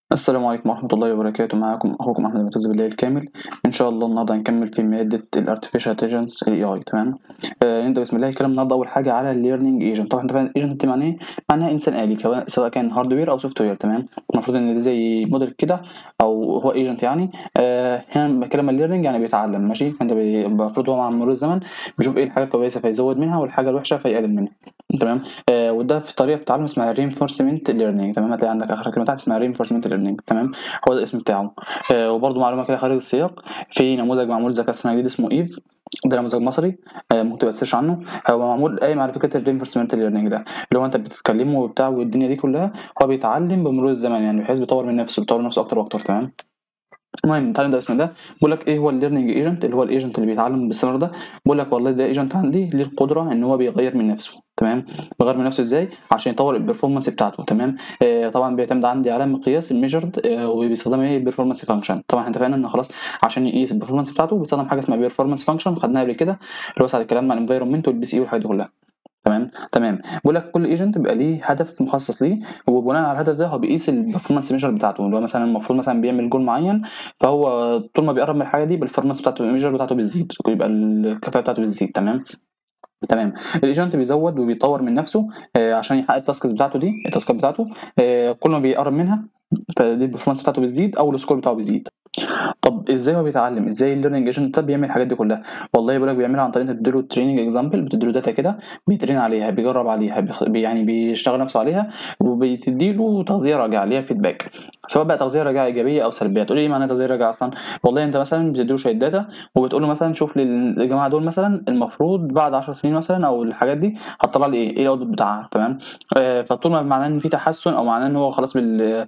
السلام عليكم ورحمة الله وبركاته معاكم أخوكم أحمد المعتز بالله الكامل إن شاء الله النهاردة هنكمل في مادة ال Artificial Intelligence ال AI تمام آه نبدأ بسم الله الكلام النهاردة أول حاجة على ال Learning Agent طبعا أنت فاهم Agent معناه إيه؟ معناها إنسان آلي سواء سواء كان هاردوير أو سوفت وير تمام المفروض إن ده زي موديل كده أو هو Agent يعني آه هنا بتكلم عن Learning يعني بيتعلم ماشي فأنت بي- المفروض هو مع مرور الزمن بيشوف إيه الحاجة الكويسة فيزود منها والحاجة الوحشة فيقلل منها تمام آه وده في طريقة تعلم اسمها Reinforcement Learning تمام هتلاقي عندك آخر كلمة تحت اسمها Reinforcement Learning تمام هو ده الاسم بتاعه آه، وبرضه معلومه كده خارج السياق في نموذج معمول ذكاء اصطناعي جديد اسمه ايف ده نموذج مصري آه، ممكن تبقى تسيرش عنه هو معمول قايم على فكره الرينفورسمنت ليرنينج ده اللي هو انت بتتكلمه وبتاع والدنيا دي كلها هو بيتعلم بمرور الزمن يعني بحيث بيطور من نفسه بيطور من نفسه اكتر واكتر تمام المهم تعالى نبدا بسم الله بقول لك ايه هو الليرنينج ايجنت اللي هو الايجنت اللي بيتعلم باستمرار ده بقول لك والله ده ايجنت عندي ليه القدره ان هو بيغير من نفسه تمام بيغير من نفسه ازاي عشان يطور البرفورمانس بتاعته تمام آه طبعا بيعتمد عندي على مقياس الميجرد آه وبيستخدم ايه البرفورمانس فانكشن طبعا احنا اتفقنا ان خلاص عشان يقيس البرفورمانس بتاعته بيستخدم حاجه اسمها بيرفورمانس فانكشن خدناها قبل كده اللي هو ساعه الكلام مع الانفايرمنت والبي سي والحاجات دي كلها تمام تمام بقول لك كل ايجنت بيبقى ليه هدف مخصص ليه وبناء على الهدف ده هو بيقيس البرفورمانس ميجر بتاعته اللي هو مثلا المفروض مثلا بيعمل جول معين فهو طول ما بيقرب من الحاجه دي البرفورمانس بتاعته الميجر بتاعته بتزيد ويبقى الكفاءه بتاعته بتزيد تمام تمام الايجنت بيزود وبيطور من نفسه آه عشان يحقق التاسكس بتاعته دي التاسكات بتاعته آه كل ما بيقرب منها فدي البرفورمانس بتاعته بتزيد او السكور بتاعه بيزيد طب ازاي هو بيتعلم ازاي الليرنينج ايجنت ده بيعمل الحاجات دي كلها والله بيقول لك بيعملها عن طريق انت بتديله تريننج اكزامبل بتديله داتا كده بيترين عليها بيجرب عليها بيخ... بي- يعني بيشتغل نفسه عليها وبتديله تغذيه راجعه اللي هي فيدباك سواء بقى تغذيه راجعه ايجابيه او سلبيه تقول لي ايه معنى تغذيه راجعه اصلا والله انت مثلا بتديله شويه داتا وبتقول له مثلا شوف للجماعه دول مثلا المفروض بعد 10 سنين مثلا او الحاجات دي هتطلع لي ايه ايه الاوتبوت بتاعها تمام آه فطول ما معناه ان في تحسن او معناه ان هو خلاص بال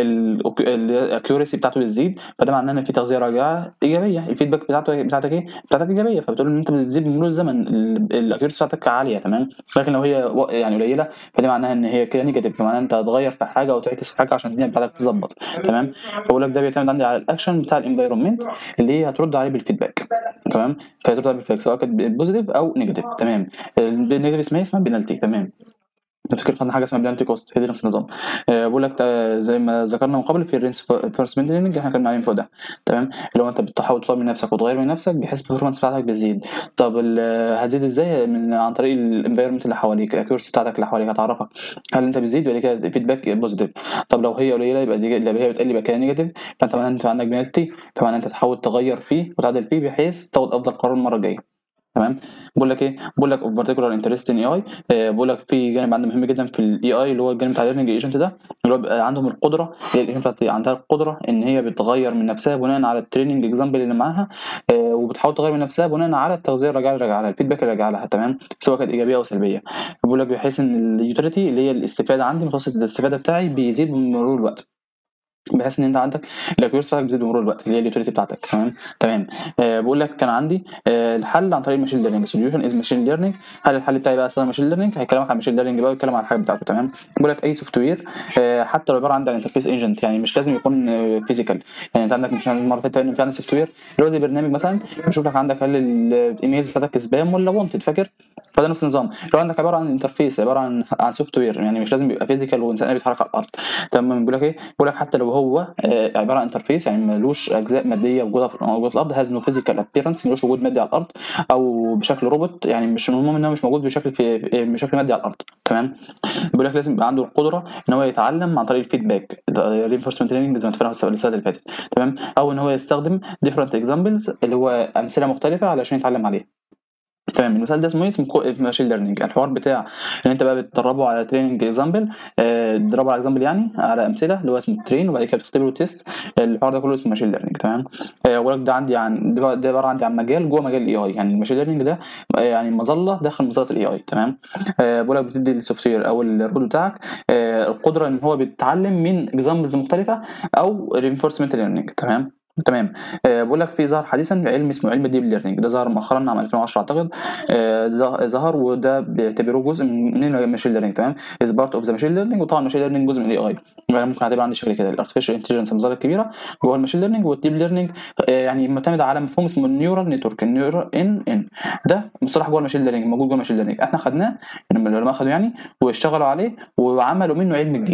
الاكيورسي بتاعته بتزيد فده معناه ان في تغذيه راجعه ايجابيه الفيدباك بتاعته بتاعتك ايه بتاعتك ايجابيه فبتقول ان انت بتزيد بمرور الزمن الاكيورسي بتاعتك عاليه تمام لكن لو هي و- يعني قليله فدي معناها ان هي كده نيجاتيف معناها انت هتغير في حاجه او تعكس في حاجه عشان الدنيا بتاعتك تظبط تمام فبقول لك ده بيعتمد عندي على الاكشن بتاع الانفايرمنت اللي هي هترد عليه بالفيدباك تمام فهترد عليه بالفيدباك سواء كانت بوزيتيف او نيجاتيف تمام النيجاتيف اسمها إيه؟ اسمها بينالتي تمام نفتكر خدنا حاجه اسمها بلانتي كوست هي دي نفس النظام آه، بقول لك تا- زي ما ذكرنا من قبل في الرينفورسمنت ليرنينج احنا اتكلمنا عليه فوق ده تمام اللي هو انت بتحاول تطور من نفسك وتغير من نفسك بحيث البرفورمانس بتاعتك بتزيد طب ال- هتزيد ازاي من عن طريق الانفايرمنت اللي حواليك الاكيورسي بتاعتك اللي حواليك هتعرفك هل انت بتزيد ولا كده فيدباك بوزيتيف طب لو هي قليله يبقى دي لو هي بتقل يبقى كده نيجاتيف فانت معناها انت عندك بنالتي فمعناها انت تحاول تغير فيه وتعدل فيه بحيث تاخد افضل قرار المره الجايه تمام بقول لك ايه بقول لك اوف بارتيكولار انترست ان اي اي بقول لك في جانب عندنا مهم جدا في الاي اي اللي هو الجانب بتاع الليرنينج ايجنت ده اللي هو بيبقى عندهم القدره هي الايجنت بتاعت عندها القدره ان هي بتغير من نفسها بناء على التريننج اكزامبل اللي معاها آه، وبتحاول تغير من نفسها بناء على التغذيه الراجعه اللي راجعه لها الفيدباك اللي راجع لها تمام سواء كانت ايجابيه او سلبيه بقول لك بحيث ان اليوتيليتي اللي هي الاستفاده عندي متوسط الاستفاده بتاعي بيزيد بمرور الوقت بحيث ان انت عندك الاكيورسي بتاعتك بتزيد بمرور الوقت اللي هي اليوتيليتي بتاعتك تمام تمام آه بقول لك كان عندي آه الحل عن طريق الماشين ليرنينج سوليوشن از ماشين ليرنينج هل الحل بتاعي بقى استخدم ماشين ليرنينج هيكلمك عن الماشين ليرنينج بقى ويتكلم عن الحاجه بتاعته تمام بقول لك اي سوفت وير آه حتى لو عباره عن انترفيس ايجنت يعني مش لازم يكون فيزيكال يعني انت عندك مش المره اللي فاتت ان في عندنا سوفت وير اللي هو زي برنامج مثلا بيشوف لك عندك هل الايميلز بتاعتك سبام ولا وونتد فاكر فده نفس النظام لو عندك عباره عن انترفيس عباره عن عن سوفت وير يعني مش لازم يبقى فيزيكال وانسان بيتحرك على الارض تمام بيقول لك ايه بيقول لك حتى لو هو آه، عباره عن انترفيس يعني ملوش اجزاء ماديه موجوده في موجوده في الارض هاز نو فيزيكال ابييرنس ملوش وجود مادي على الارض او بشكل روبوت يعني مش المهم ان هو مش موجود بشكل في بشكل مادي على الارض تمام بيقول لك لازم يبقى عنده القدره ان هو يتعلم عن طريق الفيدباك الرينفورسمنت ليرنينج زي ما اتفقنا في السنه اللي فاتت تمام او ان هو يستخدم ديفرنت اكزامبلز اللي هو امثله مختلفه علشان يتعلم عليها تمام المثال ده اسمه ايه اسمه ماشين ليرنينج الحوار بتاع ان انت بقى بتدربه على تريننج اكزامبل تدربه على اكزامبل يعني على امثله اللي هو اسمه ترين وبعد كده بتختبره تيست الحوار ده كله اسمه ماشين ليرنينج تمام آه، بقول لك ده عندي عن ده ده عباره عندي عن مجال جوه مجال الاي اي يعني الماشين ليرنينج ده آه، يعني مظله داخل مظله الاي اي تمام آه، بقول لك بتدي السوفت وير او الرول بتاعك آه، القدره ان هو بيتعلم من اكزامبلز مختلفه او رينفورسمنت ليرنينج تمام تمام آه بقول لك في ظهر حديثا علم اسمه علم الديب ليرنينج ده ظهر مؤخرا عام 2010 اعتقد آه ظه- ظهر وده بيعتبروه جزء من من الماشين ليرنينج تمام از بارت اوف ذا ماشين ليرنينج وطبعا الماشين ليرنينج جزء من الاي اي يعني ممكن اعتبر عندي شكل كده الارتفيشال انتليجنس المظاهر الكبيره جوه الماشين ليرنينج والديب ليرنينج آه يعني معتمد على مفهوم اسمه النيورال نتورك النيورال ان ان ده مصطلح جوه الماشين ليرنينج موجود جوه الماشين ليرنينج احنا خدناه لما العلماء خدوه يعني واشتغلوا عليه وعملوا منه علم جديد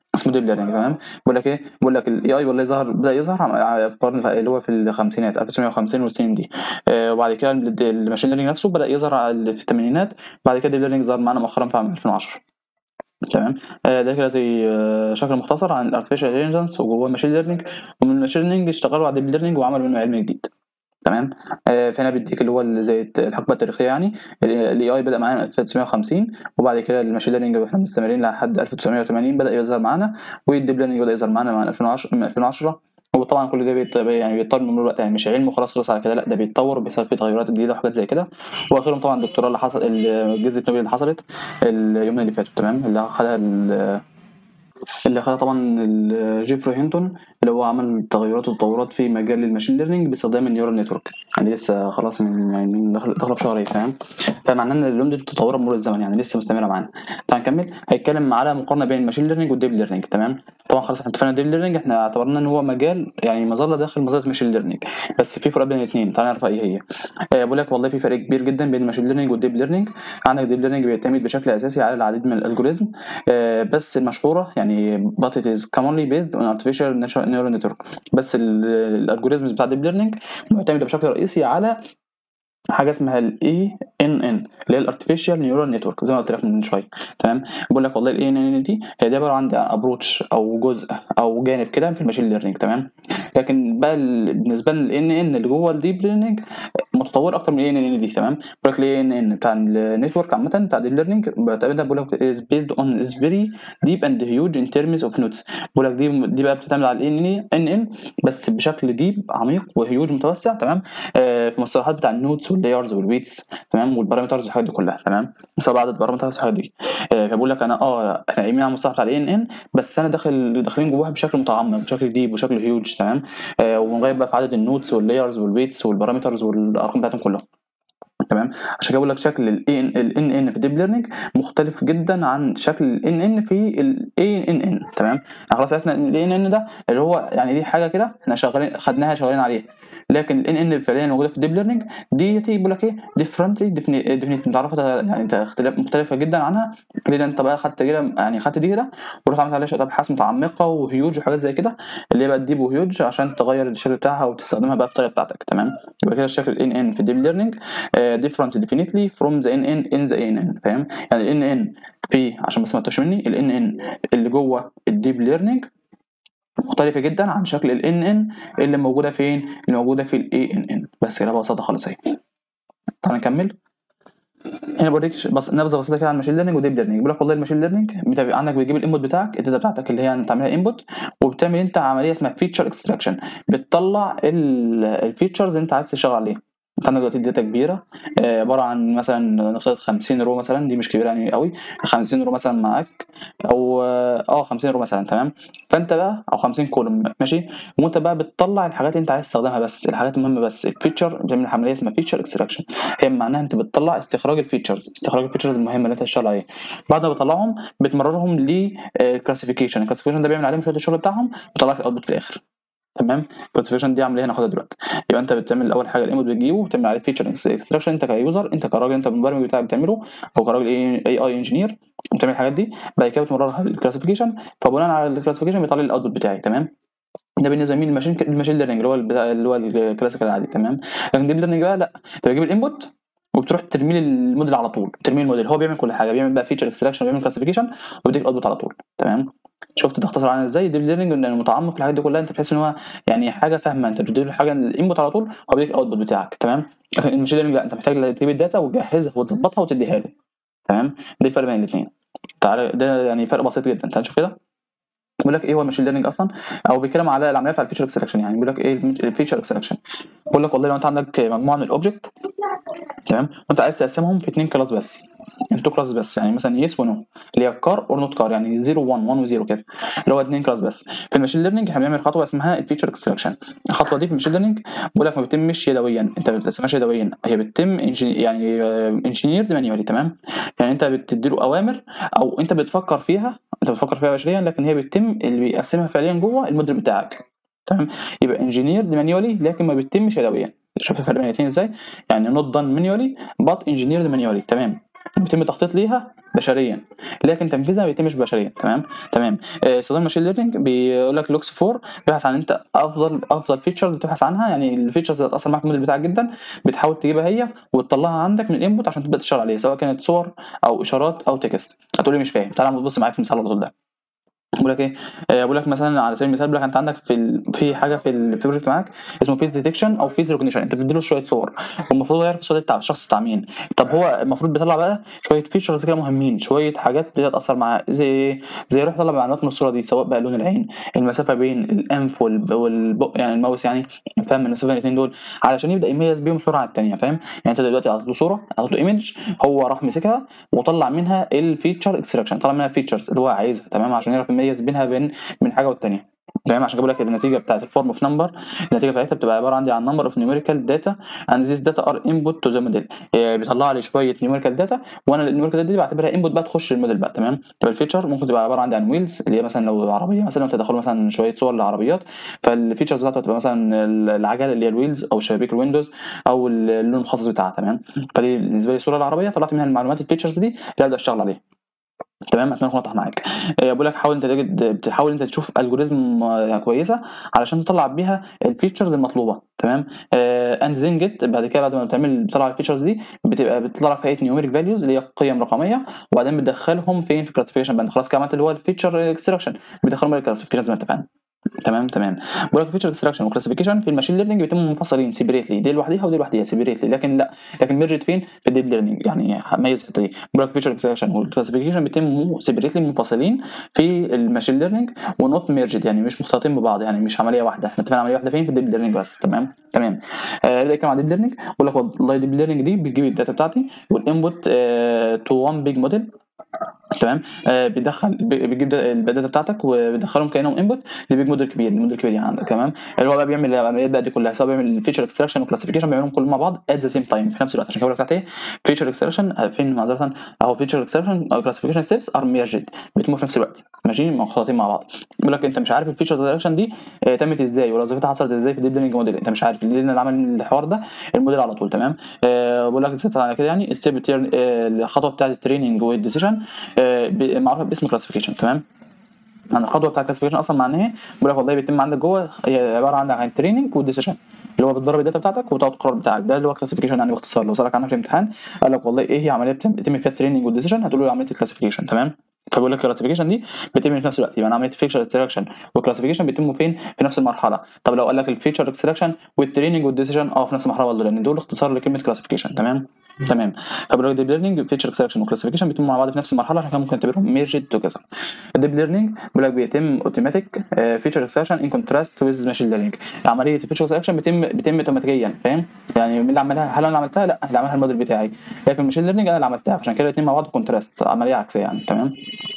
اسمه ديب ليرنينج تمام بيقول لك ايه بيقول لك الاي اي والله ظهر بدا يظهر عم- في القرن اللي هو في الخمسينات 1950 والسنين دي آه، وبعد كده ال- الماشين ليرنينج نفسه بدا يظهر على- في الثمانينات بعد كده الديب ليرنينج ظهر معانا مؤخرا في عام 2010 تمام آه، ده كده زي آه، شكل مختصر عن الارتفيشال انتليجنس وجوه الماشين ليرنينج ومن الماشين ليرنينج اشتغلوا على الديب ليرنينج وعملوا منه علم جديد تمام آه، فهنا بيديك اللي هو ال- زي الت- الحقبه التاريخيه يعني الاي اي بدا معانا 1950 وبعد كده الماشين ليرنينج واحنا مستمرين لحد 1980 بدا يظهر معانا والديب ليرنينج بدا يظهر معانا من 2010 من 2010 وطبعا كل ده بيت يعني بيتطور من الوقت يعني مش علم وخلاص خلص على كده لا ده بيتطور وبيحصل فيه تغيرات جديده وحاجات زي كده واخرهم طبعا الدكتوراه اللي حصل جائزه نوبل اللي حصلت اليومين اللي فاتوا تمام اللي خدها ال- اللي خدها طبعا ال- جيفري هينتون اللي هو عمل تغيرات وتطورات في مجال الماشين ليرنينج باستخدام النيورال نتورك يعني لسه خلاص من يعني من داخل داخله في شهرين فاهم فمعناه ان العلوم دي بتتطور بمرور الزمن يعني لسه مستمره معانا تعال نكمل هيتكلم على مقارنه بين الماشين ليرنينج والديب ليرنينج تمام طبعا خلاص احنا اتفقنا الديب ليرنينج احنا اعتبرنا ان هو مجال يعني مظله داخل مظله الماشين ليرنينج بس في فرق بين الاثنين تعال نعرف ايه هي آه، بقول لك والله في فرق كبير جدا بين الماشين ليرنينج والديب ليرنينج عندك الديب ليرنينج بيعتمد بشكل اساسي على العديد من الالجوريزم آه، بس المشهوره يعني but it is commonly based on artificial neural network بس الالجوريزمز بتاع الديب ليرنينج معتمده بشكل رئيسي على حاجه اسمها الاي ان ان اللي هي الارتفيشال نيورال نتورك زي ما قلت لك من شويه تمام بقول لك والله الاي ان ان دي هي دي عباره عن ابروتش او جزء او جانب كده في الماشين ليرنينج تمام لكن بقى ال- بالنسبه للان ان اللي جوه الديب ليرنينج متطور اكتر من الاي ان ان دي تمام بقول لك الاي ان ان بتاع النتورك عامه بتاع الديب ليرنينج بعتمد بقول لك is based on is very deep and huge in terms of nodes بقول لك دي دي بقى بتعتمد على الاي ان ان بس بشكل ديب عميق وهيوج متوسع تمام آه، في المصطلحات بتاع النودز واللايرز والويتس تمام والبارامترز والحاجات دي كلها تمام بسبب عدد البارامترز والحاجات دي آه، فبقول لك انا اه احنا قايمين على المصطلح بتاع الاي ان ان بس انا داخل داخلين جواها بشكل متعمق بشكل ديب وشكل هيوج تمام آه، ونغير بقى في عدد النودز واللايرز والويتس والبارامترز والارقام بتاعتهم كلها تمام عشان كده بقول لك شكل الاي ان ان في الديب ليرنينج مختلف جدا عن شكل الان ان في الاي ان ان تمام يعني خلاص عرفنا ان الاي ان ان ده اللي هو يعني دي حاجه كده احنا شغالين خدناها شغالين عليها لكن الان ان فعليا موجوده في الديب ليرنينج دي بيقول لك ايه ديفرنتلي ديفينيتلي متعرفه يعني انت اختلاف مختلفه جدا عنها لان انت بقى خدت كده يعني خدت دي كده ورحت عملت عليها شويه ابحاث متعمقه وهيوج وحاجات زي كده اللي هي بقى ديب وهيوج عشان تغير الشكل بتاعها وتستخدمها بقى في الطريقه بتاعتك تمام يبقى كده الشكل الان ان في الديب ليرنينج different definitely from the NN in the ANN فاهم يعني ال NN في عشان بس ما تتوهش مني ال NN اللي جوه الديب ليرنينج مختلفة جدا عن شكل ال NN اللي موجودة فين؟ اللي موجودة في ال ANN بس كده ببساطة خالص اهي تعالى نكمل هنا بوريك بس نبذه بسيطه كده عن الماشين ليرنينج وديب ليرنينج بيقول لك والله الماشين ليرنينج بتبقى عندك بيجيب الانبوت بتاعك الداتا بتاعتك اللي هي انت عاملها انبوت وبتعمل انت عمليه اسمها فيتشر اكستراكشن بتطلع الفيتشرز اللي انت عايز تشتغل عليها انت عندك دلوقتي داتا كبيره آه، عباره عن مثلا نفترض 50 رو مثلا دي مش كبيره يعني قوي 50 رو مثلا معاك او اه 50 رو مثلا تمام فانت بقى او 50 كولوم ماشي وانت بقى بتطلع الحاجات اللي انت عايز تستخدمها بس الحاجات المهمه بس الفيتشر بتعمل عمليه اسمها فيتشر اكستراكشن هي معناها انت بتطلع استخراج الفيتشرز استخراج الفيتشرز المهمه اللي انت هتشتغل عليها بعد ما بتطلعهم بتمررهم للكلاسيفيكيشن الكلاسيفيكيشن ده بيعمل عليهم شويه الشغل بتاعهم بيطلع لك الاوتبوت في الاخر تمام الكلاسيفيكيشن دي عمليه هناخدها دلوقتي يبقى انت بتعمل اول حاجه الانبوت بتجيبه وبتعمل عليه فيتشر اكستراكشن انت كيوزر انت كراجل انت المبرمج بتاعك بتعمله او كراجل اي اي انجينير بتعمل الحاجات دي بعد كده بتمررها للكلاسيفيكيشن فبناء على الكلاسيفيكيشن بيطلع لي الاوتبوت بتاعي تمام ده بالنسبه لمين الماشين الماشين ليرنينج اللي هو البتاع اللي هو الكلاسيكال العادي تمام لكن الديب ليرنينج بقى لا انت بتجيب الانبوت وبتروح ترمي لي الموديل على طول ترمي الموديل هو بيعمل كل حاجه بيعمل بقى فيتشر اكستراكشن بيعمل كلاسيفيكيشن وبيديك الاوتبوت على طول تمام شفت ده اختصر عنها ازاي الديب ليرنينج ان المتعمق في الحاجات دي كلها انت بتحس ان هو يعني حاجه فاهمه انت بتديله حاجه الانبوت على طول هو بيديك الاوتبوت بتاعك تمام لكن الماشين ليرنينج لا انت محتاج تجيب الداتا وتجهزها وتظبطها وتديها له تمام ده الفرق بين الاثنين تعالى ده يعني فرق بسيط جدا تعال نشوف كده بيقول لك ايه هو الماشين ليرنينج اصلا او بيتكلم على العمليه بتاع الفيتشر اكستراكشن يعني بيقول لك ايه الفيتشر اكستراكشن بيقول لك والله لو انت عندك مجموعه من الاوبجكت تمام وانت عايز تقسمهم في اثنين كلاس بس يعني تو كلاس بس يعني مثلا يس ونو اللي هي كار اور نوت كار يعني 0 1 1 و0 كده اللي هو اثنين كلاس بس في الماشين ليرنينج احنا بنعمل خطوه اسمها الفيتشر اكستراكشن الخطوه دي في الماشين ليرنينج بيقول لك ما بتتمش يدويا انت ما بتقسمهاش يدويا هي بتتم انجيني يعني انجينيرد مانيوالي تمام يعني انت بتدي له اوامر او انت بتفكر فيها انت بتفكر فيها بشريا لكن هي بتتم اللي بيقسمها فعليا جوه الموديل بتاعك تمام يبقى انجينيرد مانيوالي لكن ما بتتمش يدويا شوف الفرق بين الاثنين ازاي يعني نوت دان مانيوالي بات انجينيرد مانيوالي تمام بيتم تخطيط ليها بشريا لكن تنفيذها ما بيتمش بشريا تمام تمام آه، استخدام الماشين ليرنينج بيقول لك لوكس 4 بيبحث عن انت افضل افضل فيتشرز بتبحث عنها يعني الفيتشرز اللي هتاثر معاك في الموديل بتاعك جدا بتحاول تجيبها هي وتطلعها عندك من الانبوت عشان تبدا تشتغل عليها سواء كانت صور او اشارات او تكست هتقول لي مش فاهم تعالى نبص معايا في المثال على طول ده بقول لك ايه آه، بقول لك مثلا على سبيل المثال بقول لك انت عندك في ال... في حاجه في البروجكت معاك اسمه فيس ديتكشن او فيس ريكوجنيشن انت بتديله شويه صور والمفروض يعرف الصوره دي بتاع الشخص بتاع مين طب هو المفروض بيطلع بقى شويه فيتشرز كده مهمين شويه حاجات بتاثر معاه زي زي يروح يطلع معلومات من الصوره دي سواء بقى لون العين المسافه بين الانف والب... والبق يعني الماوس يعني فاهم المسافه بين الاثنين دول علشان يبدا يميز بيهم صوره عن الثانيه فاهم يعني انت دلوقتي عطيت له صوره عطيت له ايمج هو راح مسكها وطلع منها الفيتشر اكستراكشن طلع منها الفيتشرز اللي هو عايزها تمام عشان يعرف يميز بينها بين من حاجه والتانيه تمام عشان بقول لك النتيجه بتاعت الفورم اوف نمبر النتيجه بتاعتها بتبقى عباره عندي عن نمبر اوف نيوميريكال داتا اند ذيس داتا ار انبوت تو ذا موديل بيطلع لي شويه نيوميريكال داتا وانا النيوميريكال داتا دي بعتبرها انبوت بقى تخش الموديل بقى تمام يبقى الفيتشر ممكن تبقى عباره عندي عن ويلز اللي هي مثلا لو عربيه مثلا تدخل مثلا شويه صور لعربيات فالفيتشرز بتاعتها تبقى مثلا العجله اللي هي الويلز او شبابيك الويندوز او اللون المخصص بتاعها تمام فدي بالنسبه لي صوره العربيه طلعت منها المعلومات الفيتشرز دي اللي ابدا اشتغل عليها تمام اتمنى اكون واضح معاك آه، بقول لك حاول انت تجد بتحاول انت تشوف الجوريزم كويسه علشان تطلع بيها الفيتشرز المطلوبه تمام اند زين جيت بعد كده بعد ما بتعمل بتطلع الفيتشرز دي بتبقى بتطلع في هيئه نيوميريك فاليوز اللي هي قيم رقميه وبعدين بتدخلهم فين في كلاسيفيكيشن باند خلاص كده عملت اللي هو الفيتشر اكستراكشن بتدخلهم الكلاسيفيكيشن زي ما اتفقنا تمام تمام بقول لك فيتشر اكستراكشن وكلاسيفيكيشن في الماشين ليرنينج بيتم منفصلين سيبريتلي دي لوحديها ودي لوحديها سيبريتلي لكن لا لكن ميرجت فين في الديب ليرنينج يعني ميز الحته دي بقول لك فيتشر اكستراكشن والكلاسيفيكيشن بيتم سيبريتلي منفصلين في الماشين ليرنينج ونوت ميرجد يعني مش مختلطين ببعض يعني مش عمليه واحده احنا اتفقنا عمليه واحده فين في الديب ليرنينج بس تمام تمام آه نبدا نتكلم عن الديب ليرنينج بقول لك والله الديب ليرنينج دي بتجيب الداتا بتاعتي والانبوت تو وان بيج موديل تمام آه بيدخل بيجيب الداتا بتاعتك وبيدخلهم كانهم انبوت لبيج موديل كبير الموديل كبير يعني عندك تمام اللي هو بقى بيعمل العمليات بقى دي كلها سواء بيعمل فيتشر اكستراكشن وكلاسيفيكيشن بيعملهم كلهم مع بعض ات ذا سيم تايم في نفس الوقت عشان كده بقول لك تحت ايه فيتشر اكستراكشن فين معذره اهو فيتشر اكستراكشن او كلاسيفيكيشن ستيبس ار ميرجد بيتموا في نفس الوقت ماشي مخلطين مع بعض بيقول لك انت مش عارف الفيتشر اكستراكشن دي آه تمت ازاي ووظيفتها حصلت ازاي في الديب ليرنينج موديل انت مش عارف اللي عمل الحوار ده الموديل على طول تمام آه بقول لك على كده يعني الستيب الخطوه بتاعت التريننج والديسيشن معروفه باسم كلاسيفيكيشن تمام يعني الخطوه بتاعت الكلاسيفيكيشن اصلا معناها ايه؟ بيقول لك والله بيتم عندك جوه هي عباره عن عن التريننج والديسيشن اللي هو بتدرب الداتا بتاعتك وتاخد القرار بتاعك ده اللي هو كلاسيفيكيشن يعني باختصار لو سالك عنها في الامتحان قال لك والله ايه هي عمليه بيتم فيها التريننج والديسيشن هتقول له عمليه الكلاسيفيكيشن تمام فبقول لك الكلاسيفيكيشن دي بتتم في نفس الوقت يبقى عمليه فيتشر اكستراكشن والكلاسيفيكيشن بيتموا فين في نفس المرحله طب لو قال لك الفيتشر اكستراكشن والتريننج والديسيشن اه في نفس المرحله برضه لان دول اختصار لكلمه كلاسيفيكيشن تمام تمام فبقول لك ديب ليرنينج فيتشر اكستراكشن وكلاسيفيكيشن بيتموا مع بعض في نفس المرحله عشان كده ممكن نعتبرهم ميرجد توجذر الديب ليرنينج بيقول لك بيتم اوتوماتيك فيتشر اكستراكشن ان كونتراست ويز ماشين ليرنينج عمليه الفيتشر اكستراكشن بتتم بتتم اوتوماتيكيا فاهم يعني مين اللي عملها هل انا اللي عملتها لا اللي عملها الموديل بتاعي لكن الماشين ليرنينج انا اللي عملتها عشان كده الاثنين مع بعض كونتراست عمليه عكسيه يعني تمام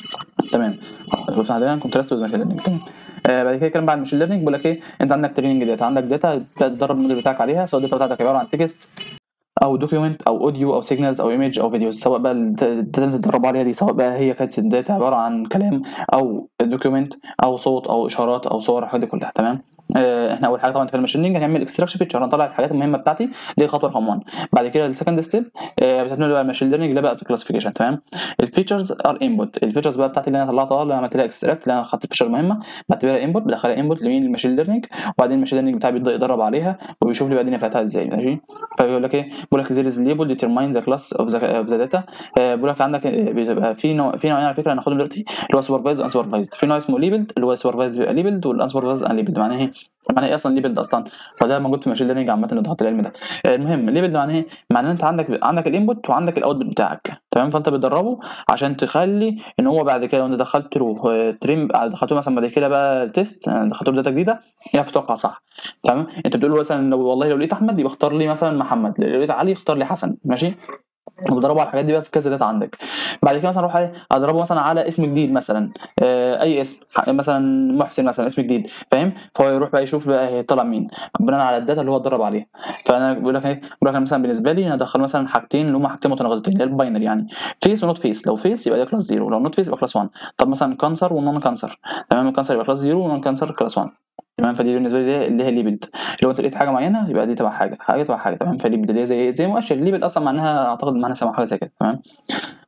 تمام بص عندنا كونتراست ويز ماشين ليرنينج تمام آه بعد كده كلام بقى الماشين ليرنينج بيقول لك ايه انت عندك تريننج داتا عندك داتا تدرب الموديل بتاعك عليها سواء الداتا بتاعتك عباره عن تكست او دوكيومنت او اوديو او سيجنالز او ايمج او فيديوز سواء بقى الداتا اللي تدربوا عليها دي سواء بقى هي كانت الداتا عباره عن كلام او دوكيومنت او صوت او اشارات او صور الحاجات دي كلها تمام آه احنا اول حاجه طبعا في الماشينينج هنعمل اكستراكشن فيتشر هنطلع الحاجات المهمه بتاعتي دي خطوه رقم 1 بعد كده السكند ستيب آه بتعمل بقى الماشين ليرنينج اللي بقى كلاسيفيكيشن تمام الفيتشرز ار انبوت الفيتشرز بقى بتاعتي اللي انا طلعتها اللي انا عملت لها اكستراكت اللي انا خدت الفيتشر المهمه بعتبرها انبوت بدخلها انبوت لمين الماشين ليرنينج وبعدين الماشين ليرنينج بتاعي بيبدا يدرب عليها وبيشوف لي بقى الدنيا بتاعتها ازاي ماشي فبيقول لك ايه بيقول لك زير از ليبل ديترماين ذا كلاس اوف ذا داتا بيقول لك عندك بيبقى في نوع في نوعين على فكره هناخدهم دلوقتي اللي هو سوبرفايز وان سوبرفايز في نوع اسمه ليبلد اللي هو سوبرفايز بيبقى ليبلد والان سوبرفايز ان ليبلد معناه ايه معناه ايه اصلا ليبلد اصلا فده موجود في ماشين ليرنينج عامه الضغط العلمي ده المهم ليبلد معناه ايه معناه انت عندك عندك الانبوت وعندك الاوتبوت بتاعك تمام فانت بتدربه عشان تخلي ان هو بعد كده لو انت دخلت له تريم دخلت له مثلا بعد كده بقى التيست دخلت له داتا جديده يعرف يتوقع صح تمام انت بتقول له مثلا لو والله لو لقيت احمد يبقى اختار لي مثلا محمد لو لقيت علي اختار لي حسن ماشي وبضربه على الحاجات دي بقى في كذا داتا عندك بعد كده مثلا اروح اضربه مثلا على اسم جديد مثلا آه اي اسم مثلا محسن مثلا اسم جديد فاهم فهو يروح بقى يشوف بقى هيطلع مين بناء على الداتا اللي هو اتدرب عليها فانا بقول لك ايه بقول لك مثلا بالنسبه لي انا ادخل مثلا حاجتين اللي هم حاجتين متناقضتين اللي هي الباينري يعني فيس ونوت فيس لو فيس يبقى ده كلاس 0 لو نوت فيس يبقى كلاس 1 طب مثلا كانسر ونون كانسر تمام الكانسر يبقى كلاس 0 ونون كانسر كلاس 1 تمام فدي بالنسبه لي اللي هي ليبلد لو انت لقيت حاجه معينه يبقى دي تبع حاجه حاجه تبع حاجه تمام فليبلد اللي هي زي زي مؤشر ليبل اصلا معناها اعتقد معناها سمع حاجه زي كده تمام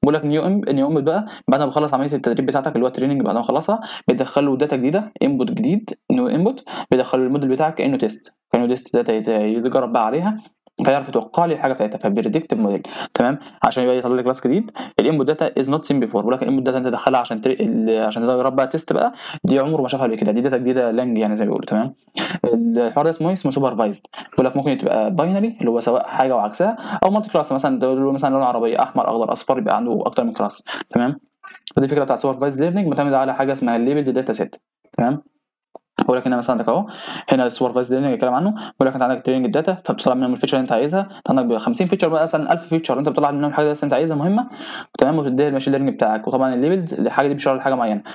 بيقول لك نيو ام نيو ام بقى بعد ما بخلص عمليه التدريب بتاعتك اللي هو التريننج بعد ما اخلصها بيدخل له داتا جديده انبوت جديد نيو انبوت بيدخل الموديل بتاعك كانه تيست كانه تيست داتا يتجرب بقى عليها فيعرف يتوقع لي الحاجه بتاعتها فبيريدكت موديل تمام عشان يبقى يطلع لي كلاس جديد الانبوت داتا از نوت سين بيفور بقول لك الانبوت داتا انت تدخلها عشان تري... ال- عشان تجرب بقى تيست بقى دي عمره ما شافها قبل كده دي داتا جديده لانج يعني زي ما بيقولوا تمام الحوار ده اسمه إيه؟ اسمه سوبرفايزد بيقول لك ممكن تبقى باينري اللي هو سواء حاجه وعكسها او مالتي كلاس مثلا تقول له مثلا لون عربيه احمر اخضر اصفر يبقى عنده اكتر من كلاس تمام فدي الفكره بتاعت سوبرفايزد ليرنينج معتمده على حاجه اسمها الليبل داتا سيت تمام بقول لك هنا مثلا عندك اهو هنا السوبرفايزد ليرنينج الكلام عنه بقول لك انت عندك تريننج الداتا فبتطلع منهم الفيتشر اللي انت عايزها انت عندك 50 فيتشر بقى مثلا 1000 فيتشر انت بتطلع منهم الحاجه اللي انت عايزها مهمه تمام وتديها الماشين ليرنينج بتاعك وطبعا الليبلز الحاجه دي بيشتغل حاجه معينه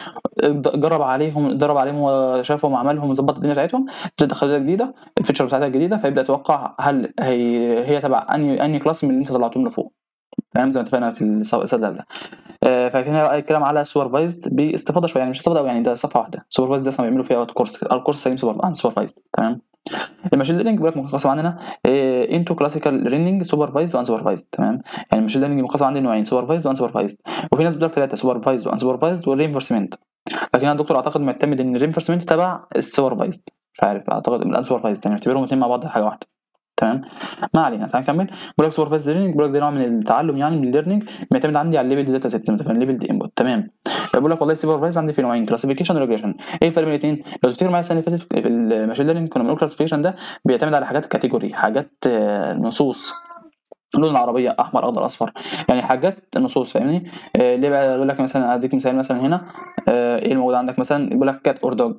جرب عليهم درب عليهم وشافهم وعملهم وظبط الدنيا بتاعتهم تدخل داتا جديده الفيتشر بتاعتها الجديده فيبدا يتوقع هل هي هي تبع انهي انهي كلاس من اللي انت طلعتهم لفوق تمام زي ما اتفقنا في السد ده آه، فكان هنا بقى الكلام على سوبرفايزد باستفاضه شويه يعني مش استفاضه قوي يعني ده صفحه واحده سوبرفايزد ده اصلا بيعملوا فيها كورس الكورس سليم سوبر عن سوبرفايزد تمام الماشين ليرنينج بيقول لك منقسم عندنا انتو كلاسيكال ليرنينج سوبرفايزد وان سوبرفايزد تمام يعني الماشين ليرنينج منقسم عندي نوعين سوبرفايزد وان سوبرفايزد وفي ناس بتقول لك ثلاثه سوبرفايزد وان سوبرفايزد والرينفورسمنت لكن انا الدكتور اعتقد معتمد ان الرينفورسمنت تبع السوبرفايزد مش عارف اعتقد الان سوبرفايزد يعني اعتبرهم الاثنين مع بعض حاجه واحده تمام ما علينا تعال نكمل بقول لك سوبرفايزد ليرنينج بقول لك ده نوع من التعلم يعني من الليرنينج معتمد عندي على الليفل داتا سيت زي ما اتفقنا الليفل دي انبوت تمام بقول لك والله السوبرفايز عندي في نوعين كلاسيفيكيشن وريجريشن ايه الفرق بين الاثنين لو تفتكر معايا السنه اللي فاتت في الماشين ليرنينج كنا بنقول كلاسيفيكيشن ده بيعتمد على حاجات كاتيجوري حاجات آه، نصوص لون العربيه احمر اخضر اصفر يعني حاجات نصوص فاهمني آه ليه بقى يقول لك مثلا اديك مثال مثلا هنا آه ايه الموجود عندك مثلا يقول لك كات اور دوج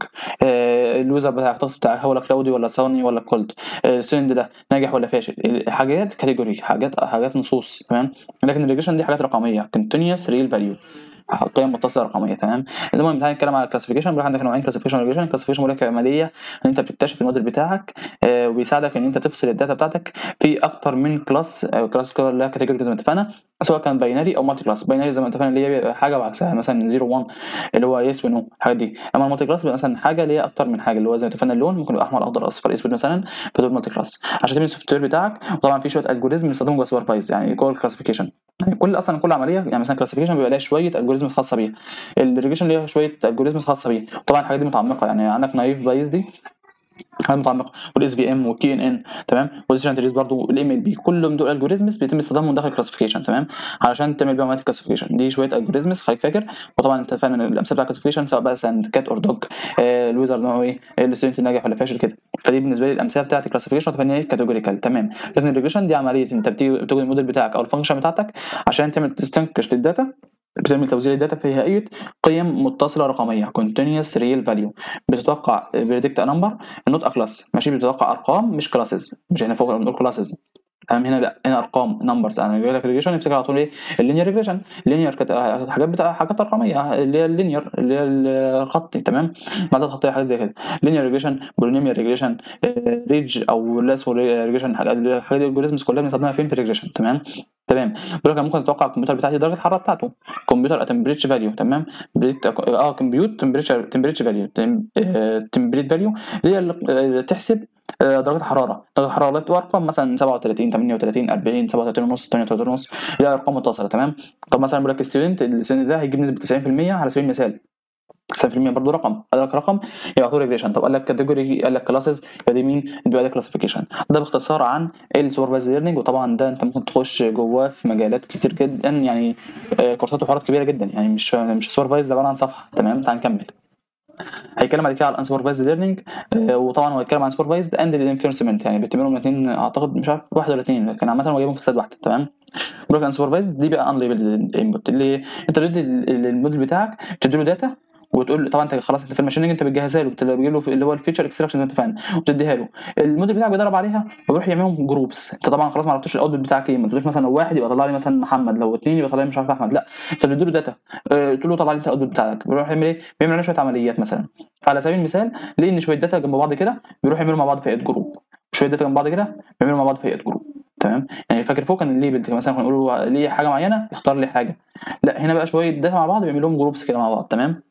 آه الويزر بتاعك الطقس بتاعك هو كلاودي ولا ساوني ولا كولد آه السند ده ناجح ولا فاشل حاجات كاتيجوري حاجات حاجات نصوص تمام لكن الريجريشن دي حاجات رقميه كونتينوس ريل فاليو قيم متصله رقميه تمام المهم تعالى نتكلم على الكلاسيفيكيشن بيقول عندك نوعين كلاسيفيكيشن وريجريشن الكلاسيفيكيشن بيقول لك عمليه ان انت بتكتشف الموديل بتاعك آه وبيساعدك ان انت تفصل الداتا بتاعتك في اكتر من كلاس او كلاس اللي هي كاتيجوري زي ما اتفقنا سواء كان باينري او مالتي كلاس باينري زي ما اتفقنا اللي هي حاجه وعكسها يعني مثلا 0 1 اللي هو يس ونو الحاجات دي اما المالتي كلاس بيبقى مثلا حاجه اللي هي اكتر من حاجه اللي هو زي ما اتفقنا اللون ممكن يبقى احمر اخضر اصفر اسود مثلا فدول مالتي كلاس عشان تعمل السوفت وير بتاعك وطبعا في شويه الجوريزم بيستخدموا جوه سوبرفايز يعني جوه الكلاسيفيكيشن يعني كل اصلا كل عمليه يعني مثلا كلاسيفيكيشن بيبقى لها شويه الجوريزم خاصه بيها الريجريشن ليها شويه الجوريزم خاصه بيه طبعا الحاجات دي متعمقه يعني عندك نايف بايز دي حاجات متعمقه والاس في ام والكي ان ان تمام بوزيشن تريس برضه والام ال بي كلهم دول الجوريزمز بيتم استخدامهم داخل الكلاسيفيكيشن تمام علشان تعمل بيها عمليه الكلاسيفيكيشن دي شويه الجوريزمز خليك فاكر وطبعا انت فاهم الامثله بتاع الكلاسيفيكيشن سواء بقى ساند كات اور دوج آه الويزر نوعه ايه الستودنت ناجح ولا فاشل كده فدي بالنسبه لي الامثله بتاعت الكلاسيفيكيشن طبعا هي كاتيجوريكال تمام لكن الريجريشن دي عمليه انت بتيجي بتاخد الموديل بتاعك او الفانكشن بتاعتك عشان تعمل تستنكش للداتا بتعمل توزيع الداتا في هيئه قيم متصله رقميه continuous real value بتتوقع predict a number not a class ماشي بتتوقع ارقام مش كلاسز مش هنا فوق بنقول كلاسز تمام هنا لا هنا ارقام نمبرز انا جاي لك ريجريشن يمسك على طول ايه اللينير ريجريشن اللينير حاجات بتاع حاجات ارقاميه اللي هي اللينير اللي هي الخطي تمام بعد خطيه حاجات زي كده لينير ريجريشن بولينيميال ريجريشن ريج او لاس ريجريشن الحاجات دي الالجوريزمز كلها بنستخدمها فين في الريجريشن تمام تمام بيقول لك أنا ممكن اتوقع الكمبيوتر بتاعتي درجه الحراره بتاعته كمبيوتر تمبريتش فاليو تمام بريت اه كمبيوت تمبريتشر تمبريتش فاليو تمبريت فاليو اللي هي اللي تحسب آه، درجه الحراره درجه الحراره اللي بتبقى ارقام مثلا 37 38 40 37 ونص 38 ونص اللي هي ارقام متصله تمام طب مثلا بيقول لك الستودنت الستودنت ده هيجيب نسبه 90% على سبيل المثال 90% برضه رقم قال لك رقم يبقى طول ريجريشن طب قال لك كاتيجوري قال لك كلاسز يبقى دي مين يبقى ده كلاسيفيكيشن ده باختصار عن السوبرفايز ليرنينج وطبعا ده انت ممكن تخش جواه في مجالات كتير جدا يعني آه، كورسات وحوارات كبيره جدا يعني مش مش سوبرفايز ده عباره عن صفحه تمام تعال نكمل هيتكلم بعد كده على الانسوبرفايزد ليرنينج وطبعا هو هيتكلم عن سوبرفايزد اند الانفيرسمنت يعني بيعتبرهم الاثنين اعتقد مش عارف واحد ولا اثنين لكن عامه هو جايبهم في سد واحده تمام بيقول لك انسوبرفايزد دي بقى انليبل انبوت اللي انت بتدي ال- الموديل بتاعك بتدي له داتا وتقول له طبعا انت خلاص انت في الماشيننج انت بتجهزها له بتجيب له في- اللي هو الفيتشر اكستراكشن زي ما اتفقنا وبتديها له الموديل بتاعك بيدرب عليها وبيروح يعملهم جروبس انت طبعا خلاص ما عرفتش الاوتبوت بتاعك ايه ما تقولش مثلا لو واحد يبقى طلع لي مثلا محمد لو اثنين يبقى طلع لي مش عارف احمد لا انت بتدي له داتا اه، تقول له طلع لي انت الاوتبوت بتاعك بيروح يعمل ايه بيعمل عليه شويه عمليات مثلا فعلى سبيل المثال ليه ان شويه داتا جنب بعض كده بيروح يعملوا مع بعض في هيئه جروب شويه داتا جنب بعض كده بيعملوا مع بعض في هيئه جروب تمام يعني فاكر فوق كان الليبل مثلا كنا نقول له ليه حاجه معينه يختار لي حاجه لا هنا بقى شويه داتا مع بعض بيعمل لهم جروبس كده مع بعض تمام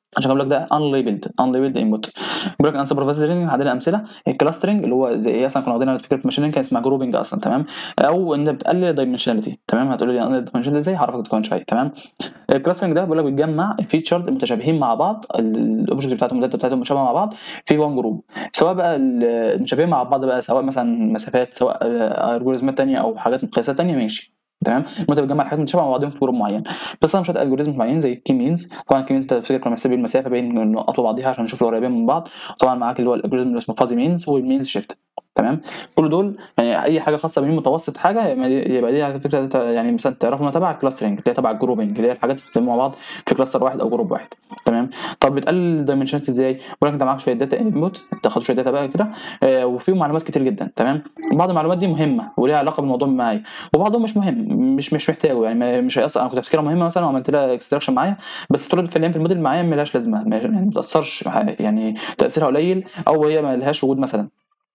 عشان اقول لك ده unlabeled unlabeled input بيقول لك unsupervised learning عندنا امثله الكلاسترنج اللي هو زي ايه اصلا كنا واخدينها فكره في ماشين كان اسمها جروبنج اصلا تمام او ان بتقلل دايمنشناليتي تمام هتقول لي اقلل دايمنشناليتي ازاي هعرفك كمان شويه تمام الكلاسترنج ده بيقول لك بتجمع الفيتشرز المتشابهين مع بعض الاوبجكت بتاعتهم والداتا بتاعتهم متشابهه مع بعض في وان جروب سواء بقى المتشابهين مع بعض بقى سواء مثلا مسافات سواء الجوريزمات ثانيه او حاجات قياسات ثانيه ماشي تمام انت بتجمع الحاجات متشابهه مع بعضهم في جروب معين بس انا مش هات الجوريزم معين زي الكي مينز طبعا الكي مينز تفتكر كنا بنحسب المسافه بين النقط وبعضيها عشان نشوف القريبين من بعض طبعا معاك اللي هو الالجوريزم اللي اسمه فازي مينز والمينز شيفت تمام كل دول يعني اي حاجه خاصه بمين متوسط حاجه يبقى دي على فكره يعني مثلا تعرفوا انها تبع الكلاسترنج اللي هي تبع الجروبنج اللي هي الحاجات اللي مع بعض في كلاستر واحد او جروب واحد تمام طب بتقلل الدايمنشنات ازاي بقول لك انت معاك شويه داتا انبوت تاخد شويه داتا بقى كده آه وفيهم معلومات كتير جدا تمام بعض المعلومات دي مهمه وليها علاقه بالموضوع معايا وبعضهم مش مهم مش مش محتاجه يعني مش هيأثر انا كنت افتكرها مهمه مثلا وعملت لها اكستراكشن معايا بس ترد فعليا في الموديل معايا ملهاش لازمه يعني ما بتاثرش يعني تاثيرها قليل او هي ما لهاش وجود مثلا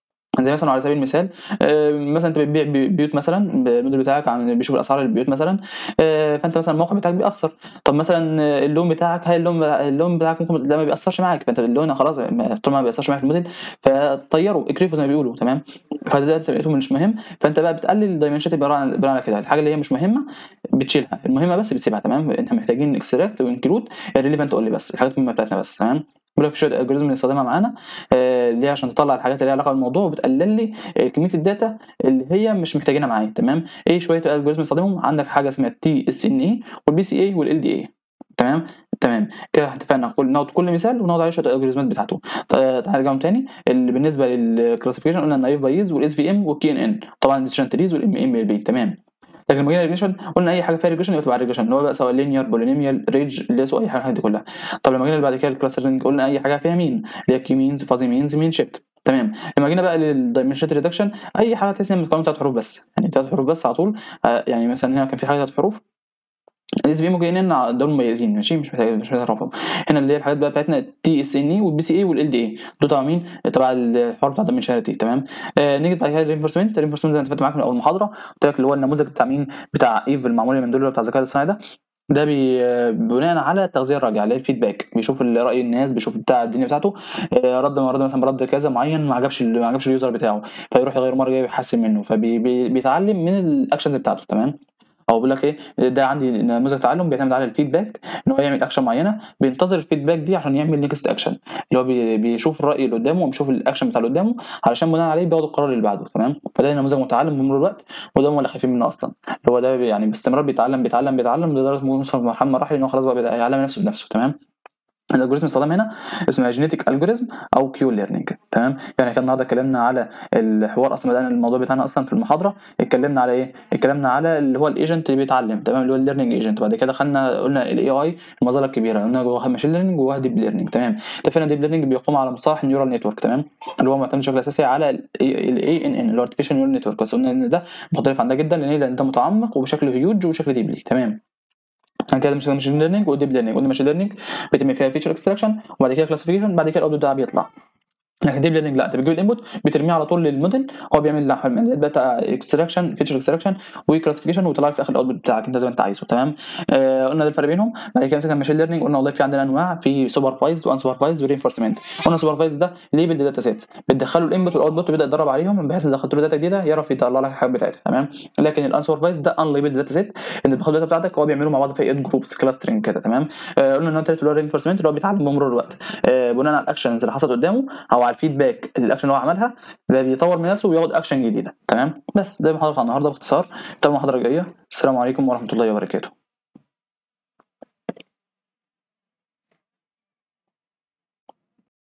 زي مثلا على سبيل المثال مثلا انت بتبيع بيوت مثلا الموديل بتاعك عن بيشوف الاسعار البيوت مثلا فانت مثلا الموقع بتاعك بيأثر طب مثلا اللون بتاعك هل اللون اللون بتاعك ممكن ده ما بيأثرش معاك فانت اللون خلاص طول ما ما بيأثرش معاك في الموديل فطيره اكرفه زي ما بيقولوا تمام فده انت لقيته مش مهم فانت بقى بتقلل الدايمنشنات بناء على كده الحاجه اللي هي مش مهمه بتشيلها المهمه بس بتسيبها تمام احنا محتاجين اكستراكت وانكلود الريليفنت اونلي بس الحاجات المهمه بتاعتنا بس تمام بيقول لك في شويه الجوريزم بنستخدمها معانا آه ليه عشان تطلع الحاجات اللي ليها علاقه بالموضوع وبتقلل لي كميه الداتا اللي هي مش محتاجينها معايا تمام ايه شويه الجوريزم بنستخدمهم عندك حاجه اسمها تي اس ان اي والبي سي اي والال دي اي تمام تمام كده اتفقنا كل ناخد كل مثال ونقعد عليه شويه الالجوريزمات بتاعته تعالى نرجعهم تاني اللي بالنسبه للكلاسيفيكيشن قلنا النايف بايز والاس في ام والكي ان ان طبعا الديسيشن تريز والام ام ال بي تمام لكن لما جينا ريجريشن قلنا اي حاجه فيها ريجريشن يبقى تبع ريجريشن اللي هو بقى سواء لينير بولينيميال ريج ليسو اي حاجه دي كلها طب لما جينا بعد كده الكلاسترنج قلنا اي حاجه فيها مين اللي هي كي مينز فازي مينز مين شيفت تمام لما جينا بقى للدايمنشن ريدكشن اي حاجه تحس انها متكونه ثلاث حروف بس يعني ثلاث حروف بس على طول آه يعني مثلا هنا كان في حاجه ثلاث حروف الاس بي ممكن ان دول مميزين ماشي مش محتاج مش محتاج اعرفهم هنا اللي هي الحاجات بقى بتاعتنا تي اس ان اي والبي سي اي والال دي اي دول تبع مين تبع الحوار بتاع الدايمنشناليتي تمام آه نيجي بعد كده الرينفورسمنت الرينفورسمنت زي ما اتفقت معاك من اول محاضره قلت لك اللي هو النموذج بتاع مين بتاع ايف المعمول من دول بتاع الذكاء الاصطناعي ده ده بي بناء على التغذيه الراجعه اللي هي الفيدباك بيشوف راي الناس بيشوف بتاع الدنيا بتاعته رد رد مثلا برد كذا معين ما عجبش ما عجبش اليوزر بتاعه فيروح يغير مره جاي ويحسن منه فبيتعلم من الاكشنز بتاعته تمام او بيقول لك ايه ده عندي نموذج تعلم بيعتمد على الفيدباك ان هو يعمل اكشن معينه بينتظر الفيدباك دي عشان يعمل نيكست اكشن اللي هو بيشوف الراي اللي قدامه وبيشوف الاكشن بتاع اللي قدامه علشان بناء عليه بياخد القرار اللي بعده تمام فده نموذج متعلم بمرور الوقت وده هم اللي خايفين منه اصلا اللي هو ده يعني باستمرار بيتعلم بيتعلم بيتعلم لدرجه ما يوصل لمرحله مراحل ان هو خلاص بقى يعلم نفسه بنفسه تمام الالجوريزم استخدام هنا اسمها جينيتيك الجوريزم او كيو ليرنينج تمام يعني كان النهارده اتكلمنا على الحوار اصلا بدانا الموضوع بتاعنا اصلا في المحاضره اتكلمنا على ايه اتكلمنا على اللي هو الايجنت اللي بيتعلم تمام اللي هو الليرنينج ايجنت وبعد كده خدنا قلنا الاي اي المظله الكبيره قلنا جواها ماشين ليرنينج وجواها ديب ليرنينج تمام اتفقنا ديب ليرنينج بيقوم على مصطلح النيورال نتورك تمام اللي هو معتمد بشكل اساسي على الاي ان ان اللي هو ارتفيشال نيورال نتورك بس قلنا ان ده مختلف عن ده جدا لان لان ده متعمق وبشكل هيوج وبشكل ديبلي تمام بعد كده ماشين ليرنينج وديب ليرنينج قلنا ماشين ليرنينج بيتم فيها فيتشر اكستراكشن وبعد كده كلاسيفيكيشن بعد كده الاوتبوت بتاعها بيطلع لكن ديب ليرنينج لا انت بتجيب الانبوت بترميه على طول للموديل هو بيعمل عمليات بقى اكستراكشن فيتشر اكستراكشن وكلاسيفيكيشن ويطلع لك في الاخر الاوتبوت بتاعك انت زي ما انت عايزه تمام آه قلنا ده الفرق بينهم بعد كده مسكنا الماشين ليرنينج قلنا والله في عندنا انواع في سوبرفايزد وان سوبرفايزد ورينفورسمنت قلنا سوبرفايزد ده ليبل داتا سيت بتدخله الانبوت والاوتبوت ويبدا يدرب عليهم بحيث اذا دخلت له داتا جديده يعرف يطلع لك الحاجات بتاعتها تمام لكن الان سوبرفايزد ده ان ليبل داتا سيت انت بتاخد الداتا بتاعتك هو بيعملوا مع بعض في جروبس كلاسترنج كده تمام آه قلنا ان الثالث اللي هو الرينفورسمنت اللي هو بيتعلم بمرور الوقت آه بناء على الاكشنز اللي حصلت قدامه او على الفيدباك الاكشن اللي هو عملها بيطور من نفسه وياخد اكشن جديده تمام بس ده محاضره النهارده باختصار تابعوا المحاضره الجايه السلام عليكم ورحمه الله وبركاته